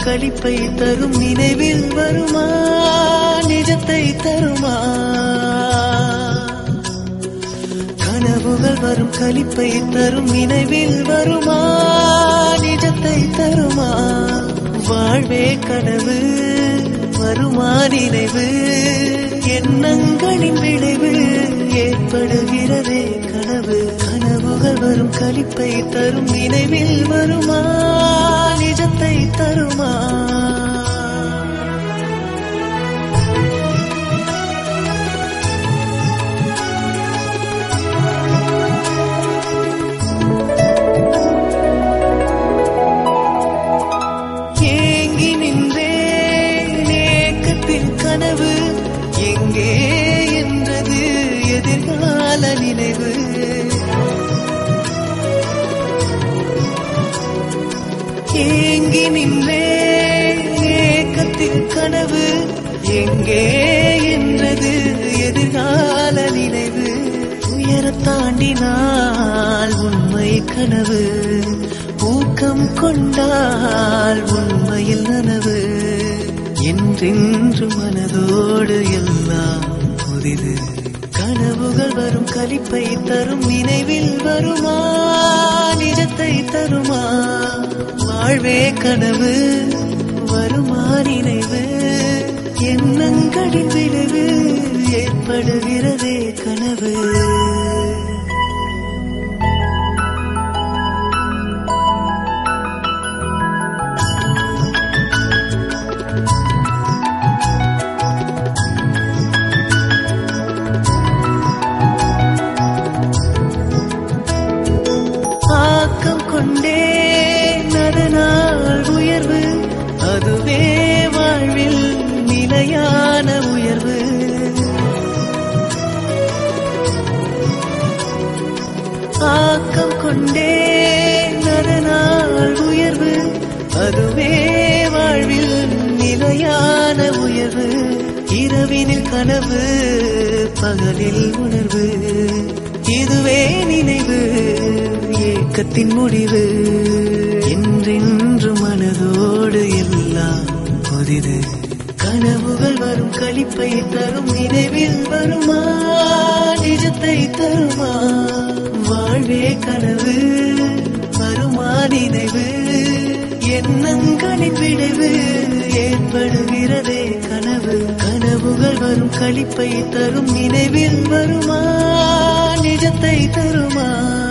களிப்பை தரும் நினைவில் வருமா நிஜத்தை தருமா கனவுகள் வரும் களிப்பை தரும் நினைவில் வருமா நிஜத்தை தருமா வாழ்வே கனவு வருமா நினைவு எண்ணங்களின் விளைவு ஏற்படுகிறதே கனவு கனவுகள் வரும் களிப்பை தரும் நினைவில் வருமா நிஜத்தை தருமா ஏங்கி நின்றேன் ஏக்கத்தில் கனவு எங்கே என்றது எதிர்கால நினைவு ஏங்கி நின்றேன் ஏக்கத்தில் கனவு எங்கே என்றது எதிர்கால நினைவு உயரத் தாண்டினால் உண்மை கனவு ஊக்கம் கொண்டால் உண்மையில் நனவு என்றென்று மனதோடு எல்லாம் புதிது கனவுகள் வரும் களிப்பை தரும் நினைவில் வருமா நிஜத்தை தருமா வாழ்வே கனவு வருமா நினைவு எண்ணங்களின் விளைவு ஏற்படுகிறதே கனவு ஆக்கம் கொண்டே அதனால் உயர்வு அதுவே வாழ்வில் நிலையான உயர்வு ஆக்கம் கொண்டே அதனால் உயர்வு அதுவே வாழ்வில் நிலையான உயர்வு இரவினில் கனவு பகலில் உணர்வு இதுவே நினைவு ஏக்கத்தின் முடிவு என்றென்று மனதோடு எல்லாம் புதிது கனவுகள் வரும் களிப்பை தரும் நினைவில் வருமா நிஜத்தை தருமா வாழ்வே கனவு வருமா நினைவு எண்ணங்களின் விளைவு ஏற்படுகிறதே கனவு கனவுகள் வரும் களிப்பை தரும் நினைவில் வருமா நிஜத்தை தருமா